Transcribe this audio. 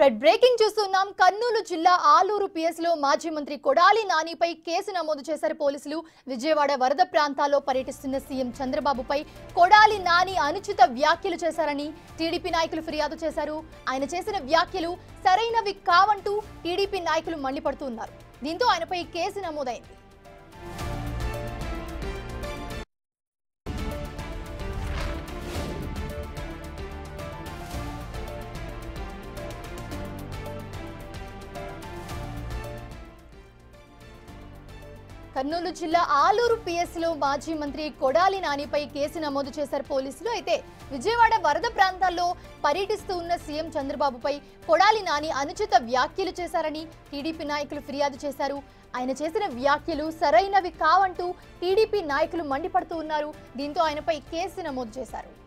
right breaking చూస్తున్నాం కర్నూలు జిల్లా Aluru PS లో మాజీ మంత్రి కొడాలి నానిపై కేసు నమోదు చేశారు పోలీసులు విజయవాడ వరద ప్రాంతాల్లో పర్యటిస్తున్న సీఎం చంద్రబాబుపై కొడాలి నాని అనుచిత వ్యాఖ్యలు చేశారని టీడీపీ నాయకులు ఫిర్యాదు చేశారు ఆయన చేసిన వ్యాఖ్యలు సరైనవి కావంటూ టీడీపీ నాయకులు మండిపడుతున్నారు దీంతో ఆయనపై కేసు నమోదైంది కర్నూలు జిల్లా ఆలూరు పిఎస్ లో మాజీ మంత్రి కొడాలి నానిపై కేసు నమోదు చేశారు పోలీసులు అయితే విజయవాడ వరద ప్రాంతాల్లో పర్యటిస్తూ ఉన్న సీఎం చంద్రబాబుపై కొడాలి నాని అనుచిత వ్యాఖ్యలు చేశారని టీడీపీ నాయకులు ఫిర్యాదు చేశారు ఆయన చేసిన వ్యాఖ్యలు సరైనవి కావంటూ టీడీపీ నాయకులు మండిపడుతూ ఉన్నారు దీంతో ఆయనపై కేసు నమోదు చేశారు